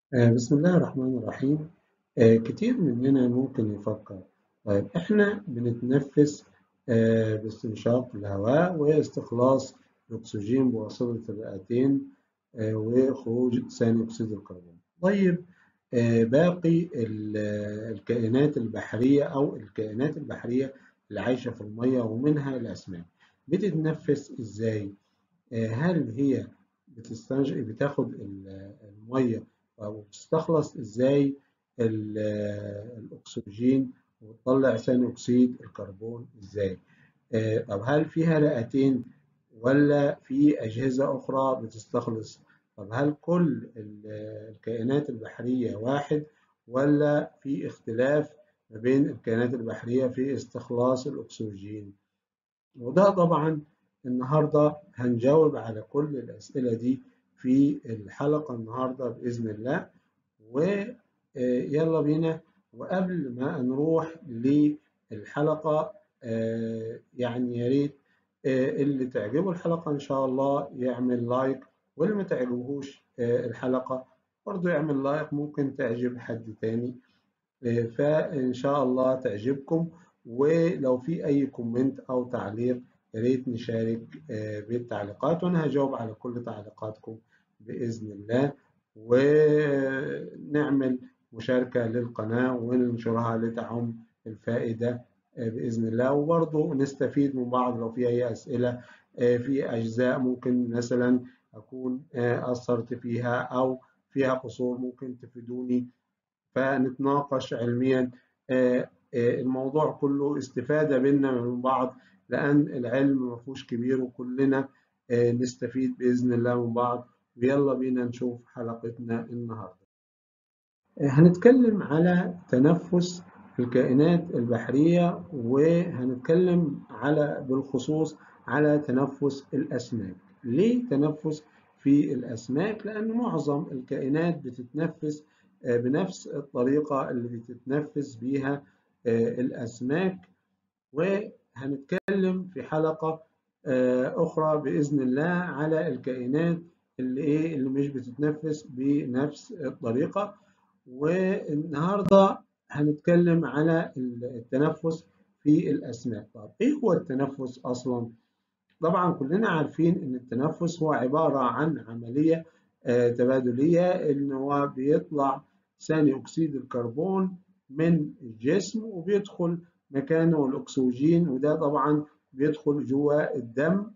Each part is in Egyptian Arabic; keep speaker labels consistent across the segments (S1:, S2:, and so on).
S1: آه، بسم الله الرحمن الرحيم آه، كتير مننا ممكن يفكر طيب احنا بنتنفس آه، باستنشاق الهواء واستخلاص الأكسجين بواسطة الرئتين آه، وخروج ثاني أكسيد الكربون طيب آه، باقي ال- الكائنات البحرية أو الكائنات البحرية اللي عايشة في المية ومنها الأسماك بتتنفس إزاي؟ آه، هل هي بتستنج... بتاخد ال- المية وبتستخلص ازاي ال- الاكسجين وتطلع ثاني اكسيد الكربون ازاي آه، طب هل فيها رئتين ولا في اجهزه اخرى بتستخلص طب هل كل ال- الكائنات البحريه واحد ولا في اختلاف ما بين الكائنات البحريه في استخلاص الاكسجين وده طبعا النهارده هنجاوب على كل الأسئلة دي في الحلقة النهارده بإذن الله ويلا بينا وقبل ما نروح للحلقة آه، يعني يا ريت آه، اللي تعجبه الحلقة إن شاء الله يعمل لايك واللي ما تعجبهوش آه، الحلقة برضه يعمل لايك ممكن تعجب حد تاني آه، فإن شاء الله تعجبكم ولو في أي كومنت أو تعليق يا ريت نشارك آه، بالتعليقات وأنا هجاوب على كل تعليقاتكم بإذن الله ونعمل مشاركة للقناة وننشرها لتعم الفائدة آه، بإذن الله وبرضه نستفيد من بعض لو في أي أسئلة آه، في أجزاء ممكن مثلا أكون آه، أثرت فيها أو فيها قصور ممكن تفيدوني فنتناقش علميا آه، آه، الموضوع كله استفادة بينا من بعض لأن العلم ما فيهوش كبير وكلنا آه، نستفيد بإذن الله من بعض ويلا بينا نشوف حلقتنا النهاردة آه، هنتكلم على تنفس الكائنات البحرية وهنتكلم على بالخصوص على تنفس الأسماك ليه تنفس في الأسماك؟ لأن معظم الكائنات بتتنفس آه، بنفس الطريقة اللي بتتنفس بيها آه، الأسماك وهنتكلم في حلقة آه، أخرى بإذن الله على الكائنات اللي إيه اللي مش بتتنفس بنفس الطريقة والنهاردة هنتكلم على التنفس في الأسماك طب إيه هو التنفس أصلاً؟ طبعا كلنا عارفين ان التنفس هو عبارة عن عملية آه، تبادلية ان هو بيطلع ثاني اكسيد الكربون من الجسم وبيدخل مكانه الاكسجين وده طبعا بيدخل جوه الدم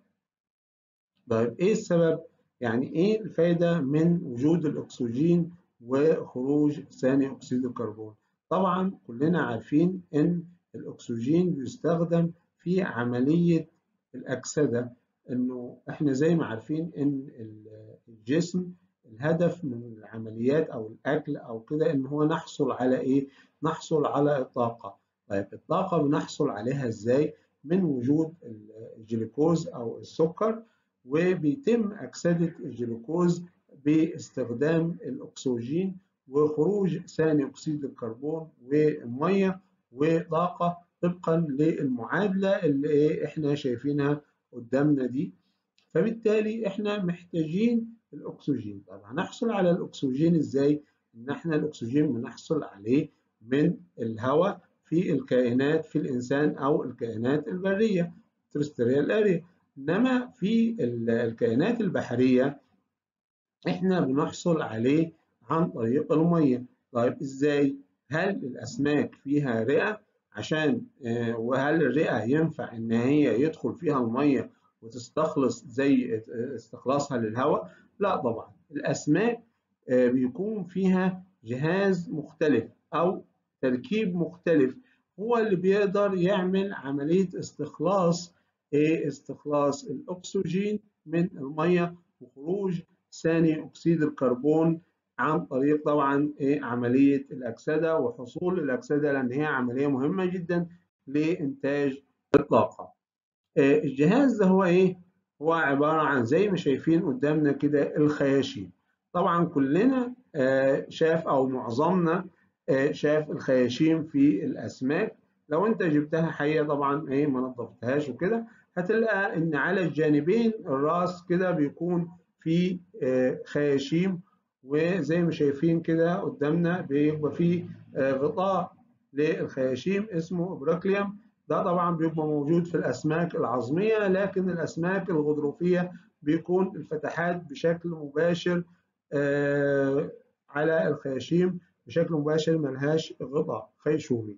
S1: طيب ايه السبب يعني ايه الفايدة من وجود الاكسجين وخروج ثاني اكسيد الكربون طبعا كلنا عارفين ان الاكسجين بيستخدم في عملية الأكسدة إنه إحنا زي ما عارفين إن الجسم الهدف من العمليات أو الأكل أو كده إن هو نحصل على إيه؟ نحصل على الطاقة. طيب الطاقة بنحصل عليها إزاي؟ من وجود الجلوكوز أو السكر وبيتم أكسدة الجلوكوز باستخدام الأكسجين وخروج ثاني أكسيد الكربون والمية وطاقة طبقا للمعادلة اللي احنا شايفينها قدامنا دي فبالتالي احنا محتاجين الاكسجين طب هنحصل على الاكسجين ازاي ان احنا الاكسجين بنحصل عليه من الهواء في الكائنات في الانسان او الكائنات البريه ترستريال اريا انما في الكائنات البحريه احنا بنحصل عليه عن طريق الميه طيب ازاي هل الاسماك فيها رئه عشان وهل الرئة ينفع إن هي يدخل فيها المية وتستخلص زي استخلاصها للهواء؟ لا طبعا الأسماك بيكون فيها جهاز مختلف أو تركيب مختلف هو اللي بيقدر يعمل عملية استخلاص استخلاص الأكسجين من المية وخروج ثاني أكسيد الكربون عن طريق طبعا عملية الأكسدة وحصول الأكسدة لأن هي عملية مهمة جدا لإنتاج الطاقة. الجهاز ده هو إيه؟ هو عبارة عن زي ما شايفين قدامنا كده الخياشيم. طبعا كلنا شاف أو معظمنا شاف الخياشيم في الأسماك. لو أنت جبتها حية طبعا إيه ما نظفتهاش وكده هتلقى إن على الجانبين الراس كده بيكون في خياشيم وزي ما شايفين كده قدامنا بيبقى فيه غطاء للخياشيم اسمه براكليوم ده طبعا بيبقى موجود في الاسماك العظميه لكن الاسماك الغضروفيه بيكون الفتحات بشكل مباشر على الخياشيم بشكل مباشر ملهاش غطاء خيشومي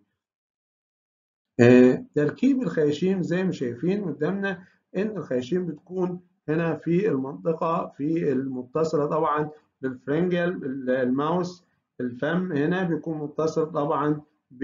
S1: تركيب الخياشيم زي ما شايفين قدامنا ان الخياشيم بتكون هنا في المنطقه في المتصله طبعا بالفرنجل الماوس الفم هنا بيكون متصل طبعا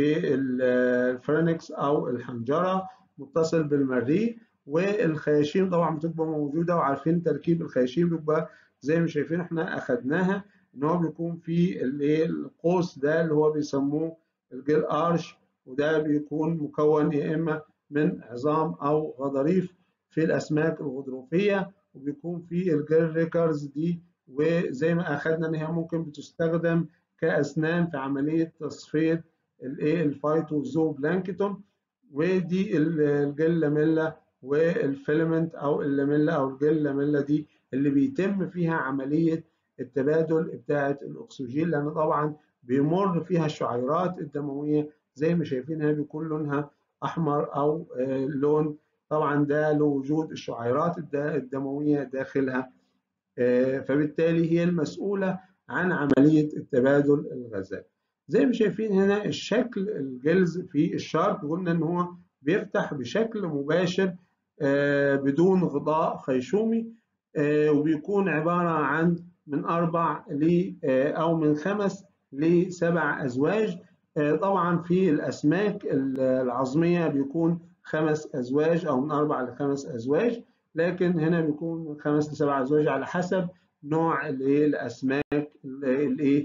S1: بالفرنكس او الحنجره متصل بالمريء والخياشيم طبعا بتبقى موجوده وعارفين تركيب الخياشيم بيبقى زي ما شايفين احنا اخدناها ان هو بيكون في الايه القوس ده اللي هو بيسموه الجيل ارش وده بيكون مكون يا اما من عظام او غضاريف في الاسماك الغضروفيه وبيكون في الجيل ريكرز دي وزي ما اخدنا ان هي ممكن بتستخدم كاسنان في عمليه تصفيه الايه الفايتوزو بلانكتون ودي الجيل لاميلا والفيلمنت او اللاميلا او الجيل لاميلا دي اللي بيتم فيها عمليه التبادل بتاعه الاكسجين لان طبعا بيمر فيها الشعيرات الدمويه زي ما شايفين هنا بيكون لونها احمر او لون طبعا ده لوجود الشعيرات الدمويه داخلها فبالتالي هي المسؤوله عن عمليه التبادل الغذائي زي ما شايفين هنا الشكل الجلز في الشارك قلنا ان هو بيفتح بشكل مباشر بدون غطاء خيشومي وبيكون عباره عن من اربع ل او من خمس لسبع ازواج طبعا في الاسماك العظميه بيكون خمس ازواج او من اربع لخمس ازواج لكن هنا بيكون من خمس لسبع ازواج على حسب نوع الايه الاسماك الايه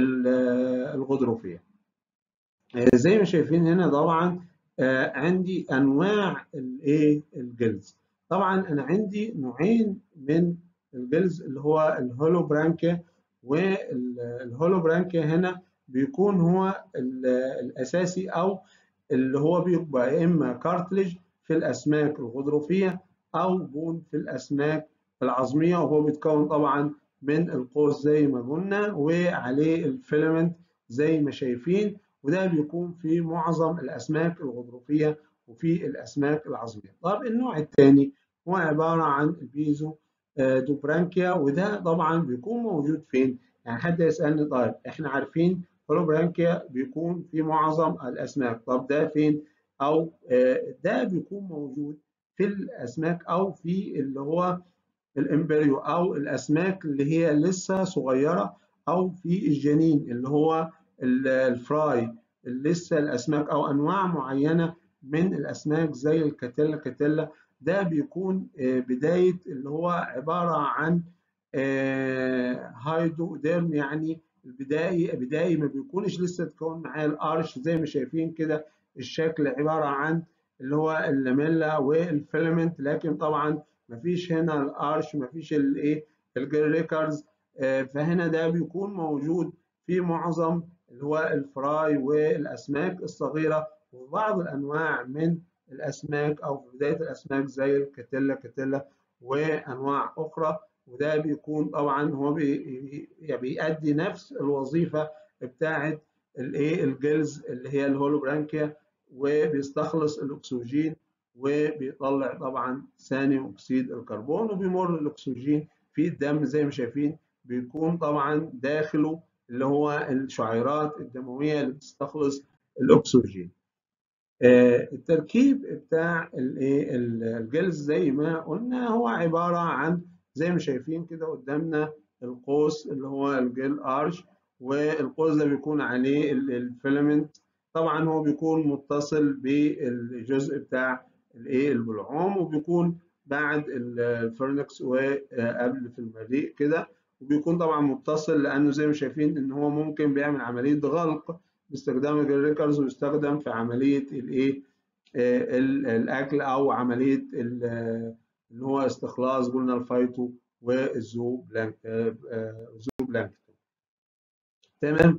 S1: الغضروفيه زي ما شايفين هنا طبعا عندي انواع الايه الجلز طبعا انا عندي نوعين من الجلز اللي هو الهولو برانكيا والهولو برانكيا هنا بيكون هو الاساسي او اللي هو بيبقى يا اما كارتلج في الاسماك الغضروفيه او بون في الاسماك العظميه وهو بيتكون طبعا من القوس زي ما قلنا وعليه الفيلمنت زي ما شايفين وده بيكون في معظم الاسماك الغضروفيه وفي الاسماك العظميه. طب النوع الثاني هو عباره عن البيزو دوبرانكيا وده طبعا بيكون موجود فين؟ يعني حد يسالني طيب احنا عارفين هولوبرانكيا بيكون في معظم الاسماك طب ده فين؟ او ده بيكون موجود في الاسماك او في اللي هو الامبريو او الاسماك اللي هي لسه صغيره او في الجنين اللي هو الفراي لسه الاسماك او انواع معينه من الاسماك زي الكاتيلا كاتيلا ده بيكون بدايه اللي هو عباره عن هايدو ديرم يعني البدائي بدائي ما بيكونش لسه تكون معاه الارش زي ما شايفين كده الشكل عباره عن اللي هو اللاميلا والفيلمنت لكن طبعا ما فيش هنا الارش ما فيش الايه الجريكرز فهنا ده بيكون موجود في معظم اللي هو الفراي والاسماك الصغيره وبعض الانواع من الاسماك او في بدايه الاسماك زي الكاتيلا كاتيلا وانواع اخرى وده بيكون طبعا هو بي بيأدي نفس الوظيفه بتاعه الايه الجلز اللي هي الهولوبرانكيا وبيستخلص الاكسجين وبيطلع طبعا ثاني اكسيد الكربون وبيمر الاكسجين في الدم زي ما شايفين بيكون طبعا داخله اللي هو الشعيرات الدمويه اللي بتستخلص الاكسجين. التركيب بتاع الجلز زي ما قلنا هو عباره عن زي ما شايفين كده قدامنا القوس اللي هو الجيل ارش والقوس ده بيكون عليه الفيلمنت طبعا هو بيكون متصل بالجزء بتاع الايه البلعوم وبيكون بعد الفرنكس وقبل في المريء كده وبيكون طبعا متصل لانه زي ما شايفين ان هو ممكن بيعمل عمليه غلق باستخدام الجريكرز ويستخدم في عمليه الايه الاكل او عمليه اللي هو استخلاص قلنا الفايتو والزو بلانك زو بلانكتون تمام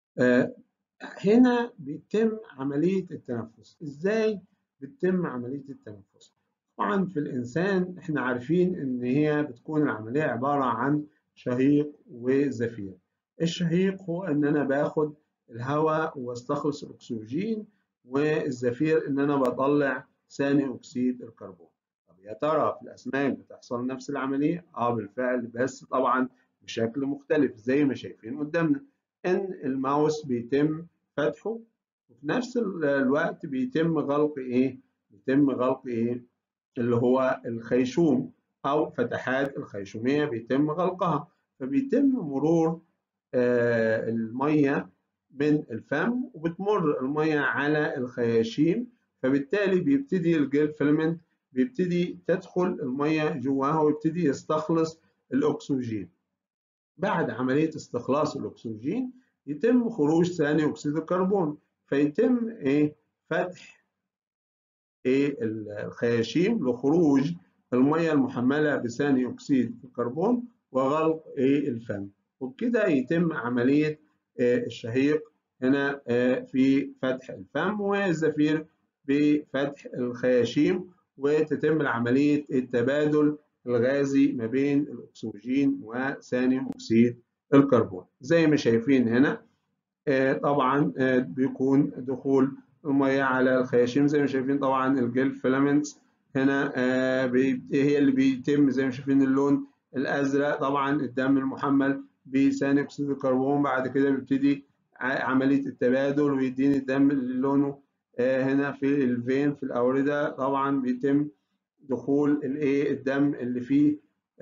S1: هنا بيتم عمليه التنفس ازاي بتتم عمليه التنفس طبعا في الانسان احنا عارفين ان هي بتكون العمليه عباره عن شهيق وزفير الشهيق هو ان انا باخد الهواء واستخلص الاكسجين والزفير ان انا بطلع ثاني اكسيد الكربون طب يا ترى في الاسماك بتحصل نفس العمليه اه بالفعل بس طبعا بشكل مختلف زي ما شايفين قدامنا ان الماوس بيتم فتحه وفي نفس الوقت بيتم غلق ايه بيتم غلق ايه اللي هو الخيشوم او فتحات الخيشوميه بيتم غلقها فبيتم مرور آه الميه من الفم وبتمر الميه على الخياشيم فبالتالي بيبتدي الجيل فيلمنت بيبتدي تدخل الميه جواها ويبتدي يستخلص الاكسجين بعد عمليه استخلاص الاكسجين يتم خروج ثاني اكسيد الكربون فيتم ايه فتح ايه الخياشيم لخروج الميه المحمله بثاني اكسيد الكربون وغلق ايه الفم وبكده يتم عمليه الشهيق هنا في فتح الفم والزفير بفتح الخياشيم وتتم عمليه التبادل الغازي ما بين الاكسجين وثاني اكسيد الكربون زي ما شايفين هنا طبعا بيكون دخول الميه على الخياشيم زي ما شايفين طبعا الجيل فيلامنتس هنا هي اللي بيتم زي ما شايفين اللون الازرق طبعا الدم المحمل بثاني اكسيد الكربون بعد كده بيبتدي عمليه التبادل ويديني الدم اللي لونه هنا في الفين في الاورده طبعا بيتم دخول الايه الدم اللي فيه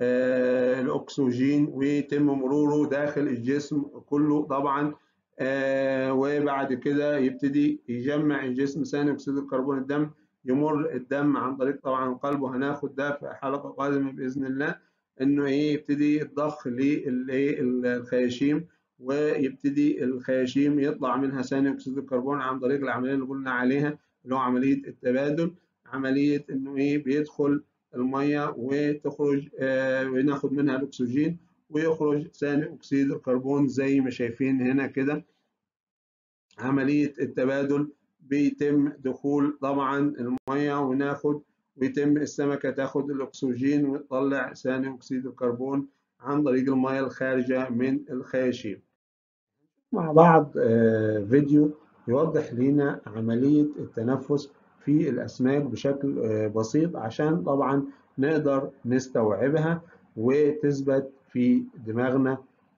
S1: الاكسجين ويتم مروره داخل الجسم كله طبعا وبعد كده يبتدي يجمع الجسم ثاني اكسيد الكربون الدم يمر الدم عن طريق طبعا القلب وهناخد ده في حلقه قادمه باذن الله انه ايه يبتدي يتضخ للخياشيم ويبتدي الخياشيم يطلع منها ثاني اكسيد الكربون عن طريق العمليه اللي قلنا عليها اللي هو عمليه التبادل عمليه انه ايه بيدخل الميه وتخرج آه وناخد منها الاكسجين ويخرج ثاني اكسيد الكربون زي ما شايفين هنا كده عمليه التبادل بيتم دخول طبعا الميه وناخد ويتم السمكه تاخد الاكسجين وتطلع ثاني اكسيد الكربون عن طريق الميه الخارجه من الخياشيم مع بعض فيديو يوضح لنا عمليه التنفس في الاسماك بشكل بسيط عشان طبعا نقدر نستوعبها وتثبت في دماغنا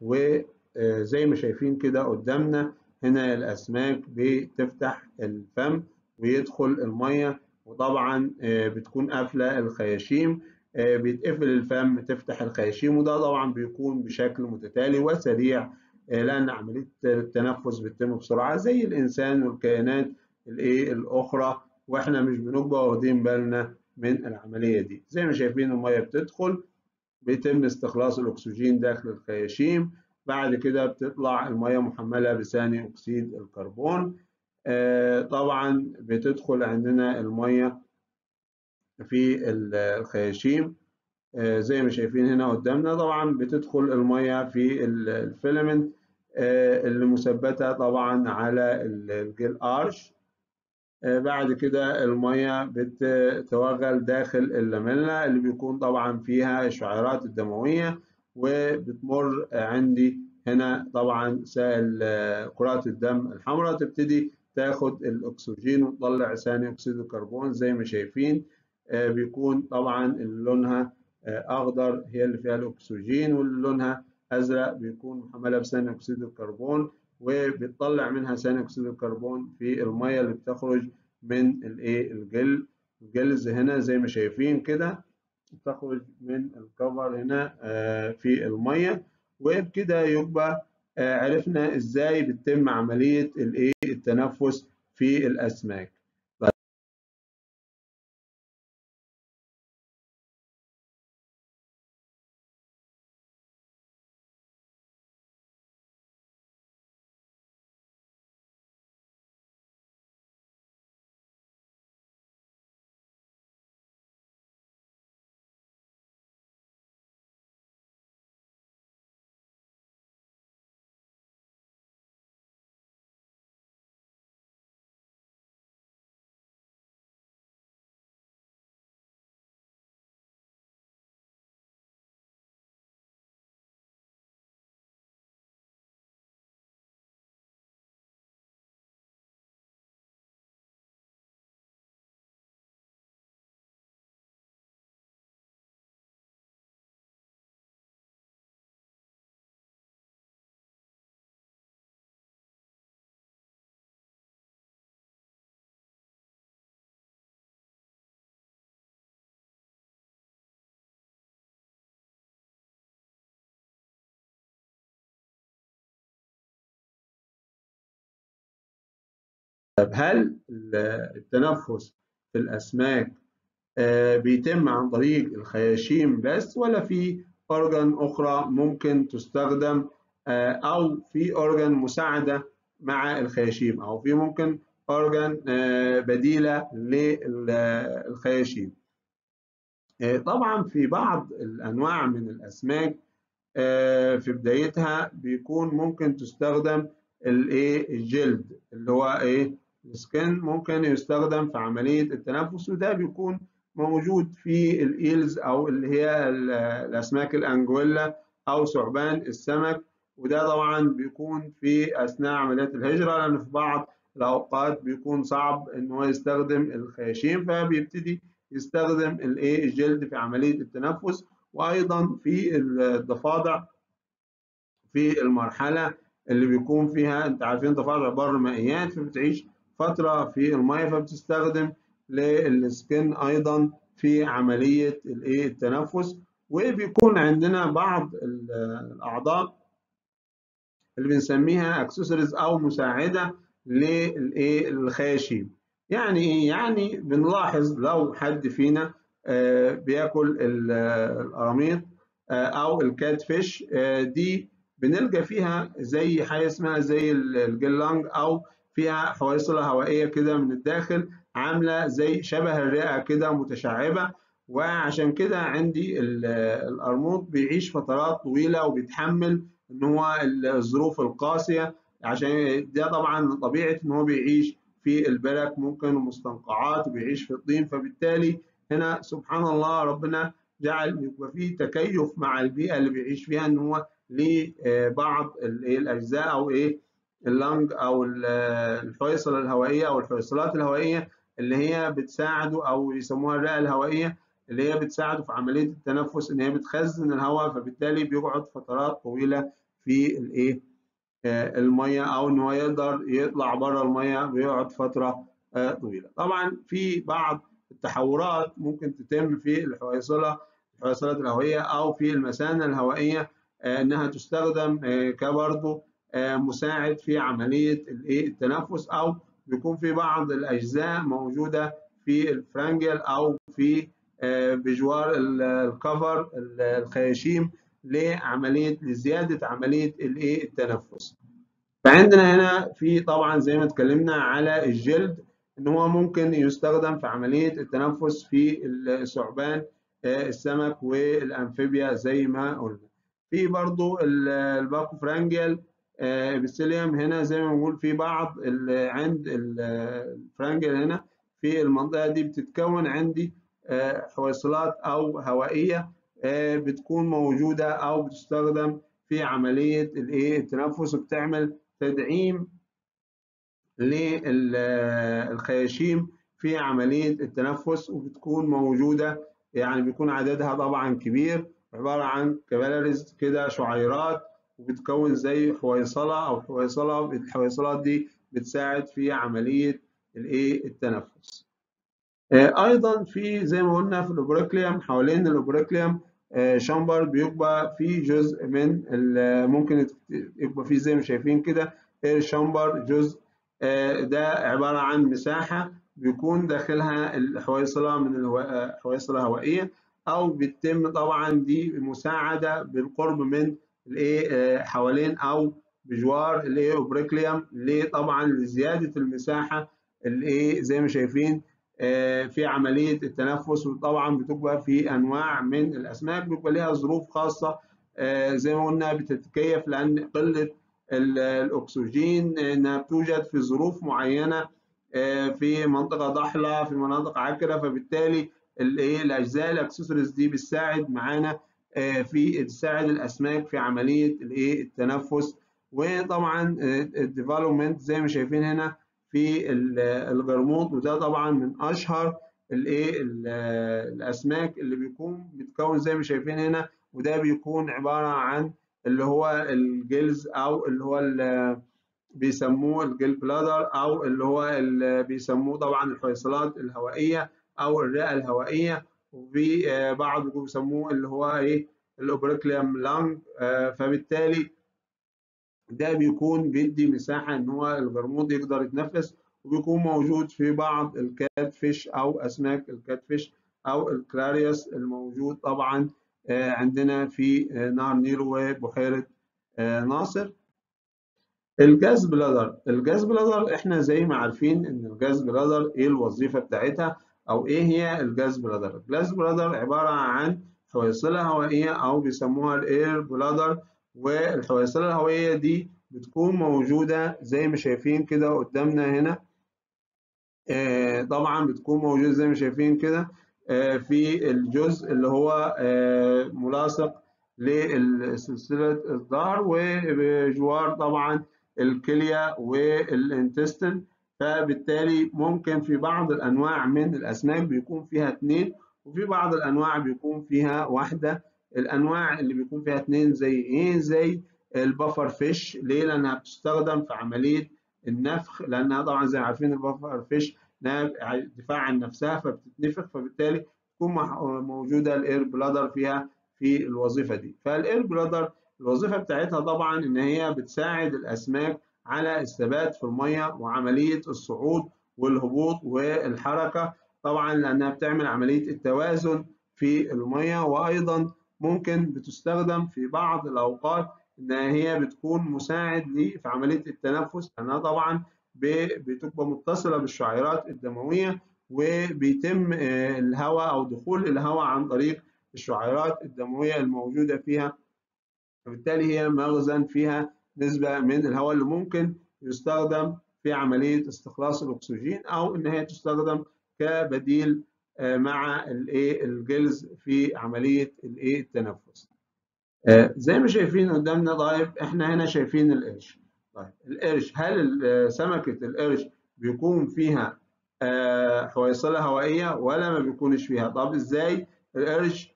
S1: وزي ما شايفين كده قدامنا هنا الاسماك بتفتح الفم ويدخل الميه وطبعا بتكون قافله الخياشيم بيتقفل الفم تفتح الخياشيم وده طبعا بيكون بشكل متتالي وسريع لان عمليه التنفس بتتم بسرعه زي الانسان والكائنات الايه الاخرى واحنا مش بنبقى واخدين بالنا من العمليه دي زي ما شايفين الميه بتدخل بيتم استخلاص الاكسجين داخل الخياشيم بعد كده بتطلع الميه محمله بثاني اكسيد الكربون آه طبعا بتدخل عندنا الميه في الخياشيم آه زي ما شايفين هنا قدامنا طبعا بتدخل الميه في الفيلمنت آه اللي مثبته طبعا على الجيل ارش بعد كده المية بتتوغل داخل اللاميلا اللي بيكون طبعا فيها الشعيرات الدموية وبتمر عندي هنا طبعا سائل كرات الدم الحمراء تبتدي تاخد الأكسجين وتطلع ثاني أكسيد الكربون زي ما شايفين بيكون طبعا لونها أخضر هي اللي فيها الأكسجين واللي لونها أزرق بيكون محملة بثاني أكسيد الكربون وبتطلع منها ثاني اكسيد الكربون في الميه اللي بتخرج من الايه الجل الجلز هنا زي ما شايفين كده بتخرج من الكفر هنا في الميه وبكده يبقى عرفنا ازاي بتتم عمليه الايه التنفس في الاسماك طب هل التنفس في الأسماك بيتم عن طريق الخياشيم بس ولا في أورجان أخرى ممكن تستخدم أو في أورجان مساعدة مع الخياشيم أو في ممكن أورجان بديلة للخياشيم طبعا في بعض الأنواع من الأسماك في بدايتها بيكون ممكن تستخدم الايه الجلد اللي هو ايه السكن ممكن يستخدم في عملية التنفس وده بيكون موجود في الايلز او اللي هي الاسماك الانجويلا او ثعبان السمك وده طبعا بيكون في اثناء عمليات الهجرة لان في بعض الاوقات بيكون صعب ان هو يستخدم الخياشيم فبيبتدي يستخدم الايه الجلد في عملية التنفس وايضا في الضفادع في المرحلة اللي بيكون فيها انت عارفين ضفادع بر مائيات فبتعيش فترة في المية فبتستخدم للسكن ايضا في عملية الايه التنفس وبيكون عندنا بعض الاعضاء اللي بنسميها اكسسوارز او مساعدة للايه الخياشيم يعني ايه يعني بنلاحظ لو حد فينا بياكل القراميط او الكات فيش دي بنلقى فيها زي حاجه اسمها زي الجلانج او فيها حويصله هوائيه كده من الداخل عامله زي شبه الرئه كده متشعبه وعشان كده عندي القرموط بيعيش فترات طويله وبيتحمل ان هو الظروف القاسيه عشان ده طبعا طبيعه ان هو بيعيش في البرك ممكن ومستنقعات وبيعيش في الطين فبالتالي هنا سبحان الله ربنا جعل يبقى فيه تكيف مع البيئه اللي بيعيش فيها ان هو ليه بعض الاجزاء او ايه اللنج او الحويصله الهوائيه او الحويصلات الهوائيه اللي هي بتساعده او يسموها الرئه الهوائيه اللي هي بتساعده في عمليه التنفس ان هي بتخزن الهواء فبالتالي بيقعد فترات طويله في الايه الميه او ان هو يقدر يطلع بره الميه بيقعد فتره طويله طبعا في بعض التحورات ممكن تتم في الحويصله الحويصلات الهوائيه او في المثانه الهوائيه انها تستخدم كبرضه مساعد في عمليه التنفس او بيكون في بعض الاجزاء موجوده في الفرنجل او في بجوار الكفر الخياشيم لعمليه لزياده عمليه الايه التنفس فعندنا هنا في طبعا زي ما اتكلمنا على الجلد ان هو ممكن يستخدم في عمليه التنفس في الثعبان السمك والامفيبيا زي ما قلنا في برضو الباكو فرانجل بسيليوم هنا زي ما بنقول في بعض عند الفرانجل هنا في المنطقه دي بتتكون عندي حويصلات او هوائيه بتكون موجوده او بتستخدم في عمليه الايه التنفس وبتعمل تدعيم للخياشيم في عمليه التنفس وبتكون موجوده يعني بيكون عددها طبعا كبير عباره عن كبالاريز كده شعيرات وبتكون زي حويصله او حويصله الحويصلات دي بتساعد في عمليه الايه التنفس ايضا في زي ما قلنا في الاوبريكليوم حوالين الاوبريكليوم شامبر بيبقى في جزء من ممكن يبقى فيه زي ما شايفين كده اير شامبر جزء ده عباره عن مساحه بيكون داخلها الحويصله من الحويصله الهوائيه او بيتم طبعا دي مساعده بالقرب من الايه حوالين او بجوار الايه اوبريكليوم ليه طبعا لزياده المساحه الايه زي ما شايفين في عمليه التنفس وطبعا بتبقى في انواع من الاسماك بيبقى لها ظروف خاصه زي ما قلنا بتتكيف لان قله الاكسجين انها بتوجد في ظروف معينه في منطقه ضحله في مناطق عكره فبالتالي الايه الاجزاء الاكسسوارز دي بتساعد معانا في تساعد الاسماك في عمليه الايه التنفس وطبعا الديفلوبمنت زي ما شايفين هنا في الغرموط وده طبعا من اشهر الايه الاسماك اللي بيكون بيتكون زي ما شايفين هنا وده بيكون عباره عن اللي هو الجلز او اللي هو اللي بيسموه الجل بلادر او اللي هو اللي بيسموه طبعا الحويصلات الهوائيه او الرئه الهوائيه وفي بعض بيسموه اللي هو ايه الاوبريكليوم لانج فبالتالي ده بيكون بيدي مساحه ان هو الغرموط يقدر يتنفس وبيكون موجود في بعض الكات فيش او اسماك الكات فيش او الكلاريوس الموجود طبعا عندنا في نهر نيل وبحيره ناصر الجاز بلادر الجاز بلادر احنا زي ما عارفين ان الجاز بلادر ايه الوظيفه بتاعتها او ايه هي الجاز بلادر الجاز بلادر عباره عن حويصله هوائيه او بيسموها الاير بلادر والحويصله الهوائيه دي بتكون موجوده زي ما شايفين كده قدامنا هنا آه طبعا بتكون موجوده زي ما شايفين كده آه في الجزء اللي هو آه ملاصق لسلسله الظهر وبجوار طبعا الكليه والانتستين فبالتالي ممكن في بعض الانواع من الاسماك بيكون فيها اثنين وفي بعض الانواع بيكون فيها واحده الانواع اللي بيكون فيها اثنين زي ايه زي البفر فيش ليه لانها بتستخدم في عمليه النفخ لانها طبعا زي ما عارفين البفر فيش دفاع عن نفسها فبتتنفخ فبالتالي تكون موجوده الاير بلادر فيها في الوظيفه دي فالاير بلادر الوظيفه بتاعتها طبعا ان هي بتساعد الاسماك على الثبات في الميه وعمليه الصعود والهبوط والحركه طبعا لانها بتعمل عمليه التوازن في الميه وايضا ممكن بتستخدم في بعض الاوقات ان هي بتكون مساعد لي في عمليه التنفس لانها طبعا بتبقى متصله بالشعيرات الدمويه وبيتم الهواء او دخول الهواء عن طريق الشعيرات الدمويه الموجوده فيها فبالتالي هي مخزن فيها نسبه من الهواء اللي ممكن يستخدم في عمليه استخلاص الاكسجين او ان هي تستخدم كبديل مع الايه الجلز في عمليه الايه التنفس زي ما شايفين قدامنا طيب احنا هنا شايفين القرش طيب القرش هل سمكه القرش بيكون فيها حويصله هوائيه ولا ما بيكونش فيها طب ازاي القرش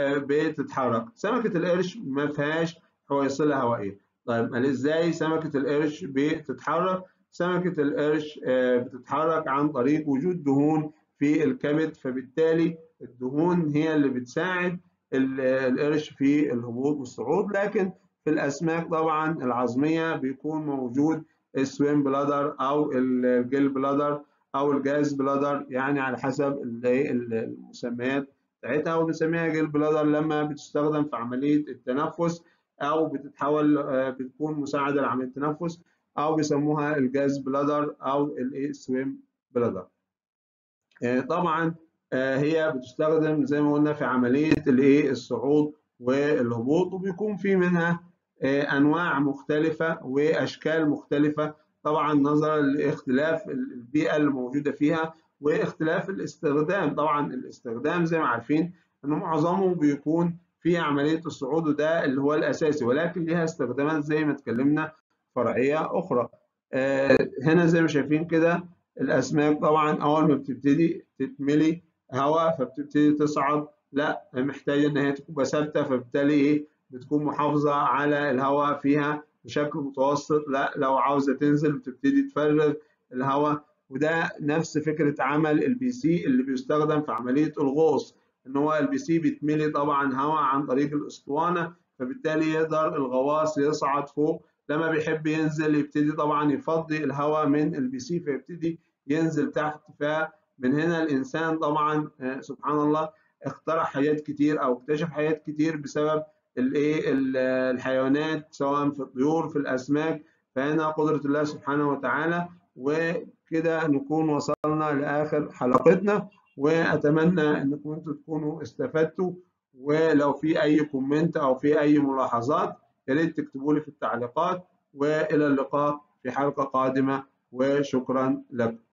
S1: بتتحرك سمكه القرش ما فيهاش حويصله هوائيه طيب ازاي سمكه القرش بتتحرك سمكه القرش بتتحرك عن طريق وجود دهون في الكبد فبالتالي الدهون هي اللي بتساعد القرش في الهبوط والصعود لكن في الاسماك طبعا العظميه بيكون موجود السويم بلادر او الجيل بلادر او الجاز بلادر يعني على حسب المسميات بتاعتها وبنسميها جيل بلادر لما بتستخدم في عمليه التنفس او بتتحول بتكون مساعده لعمليه التنفس او بيسموها الجاز بلادر او السويم بلادر طبعا هي بتستخدم زي ما قلنا في عمليه الايه الصعود والهبوط وبيكون في منها انواع مختلفه واشكال مختلفه طبعا نظرا لاختلاف البيئه اللي موجوده فيها واختلاف الاستخدام طبعا الاستخدام زي ما عارفين انه معظمه بيكون في عمليه الصعود وده اللي هو الاساسي ولكن ليها استخدامات زي ما اتكلمنا فرعيه اخرى هنا زي ما شايفين كده الاسماك طبعا اول ما بتبتدي تتملي هواء فبتبتدي تصعد لا محتاجه ان هي تبقى ثابته فبالتالي ايه بتكون محافظه على الهواء فيها بشكل متوسط لا لو عاوزه تنزل بتبتدي تفرغ الهواء وده نفس فكره عمل البي سي اللي بيستخدم في عمليه الغوص ان هو البي سي بيتملي طبعا هواء عن طريق الاسطوانه فبالتالي يقدر الغواص يصعد فوق لما بيحب ينزل يبتدي طبعا يفضي الهواء من البي سي فيبتدي ينزل تحت فمن هنا الانسان طبعا سبحان الله اخترع حاجات كتير او اكتشف حاجات كتير بسبب الايه الحيوانات سواء في الطيور في الاسماك فهنا قدره الله سبحانه وتعالى وكده نكون وصلنا لاخر حلقتنا واتمنى انكم انتم تكونوا استفدتوا ولو في اي كومنت او في اي ملاحظات يا ريت تكتبوا لي في التعليقات والى اللقاء في حلقه قادمه وشكرا لكم